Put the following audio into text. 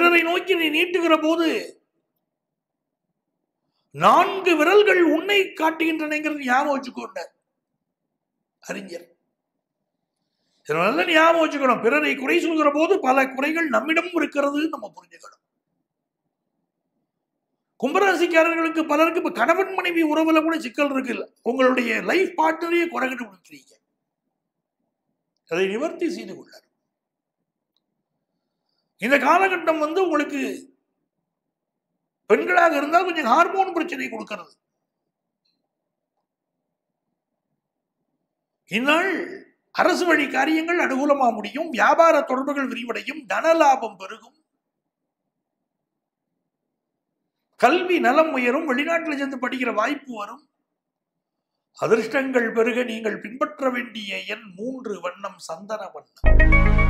பிறரை நோக்கி நீ நீட்டுகிற போது நான்கு விரல்கள் உன்னை காட்டுகின்றனங்கிறது ஞாபகம் வச்சுக்கோண்ட அறிஞர் இதை நல்லா ஞாபகம் வச்சுக்கணும் பிறரை குறை சொல்கிற போது பல குறைகள் நம்மிடம் இருக்கிறது நம்ம புரிஞ்சுக்கணும் கும்பராசிக்காரர்களுக்கு பலருக்கு இப்ப கணவன் மனைவி உறவுல கூட சிக்கல் இருக்கு உங்களுடைய லைஃப் பார்ட்னரையே குறை கண்டுபிடிக்கிறீங்க அதை நிவர்த்தி செய்து கொள்ளார் இந்த காலகட்டம் வந்து உங்களுக்கு பெண்களாக இருந்தால் கொஞ்சம் ஹார்மோன் பிரச்சனை கொடுக்கிறது இந்நாள் அரசு வழி காரியங்கள் அனுகூலமா முடியும் வியாபார தொடர்புகள் விரிவடையும் தன லாபம் பெருகும் கல்வி நலம் உயரும் வெளிநாட்டில் சென்று படிக்கிற வாய்ப்பு வரும் அதிர்ஷ்டங்கள் பெருக நீங்கள் பின்பற்ற வேண்டிய எண் மூன்று வண்ணம் சந்தன வண்ணம்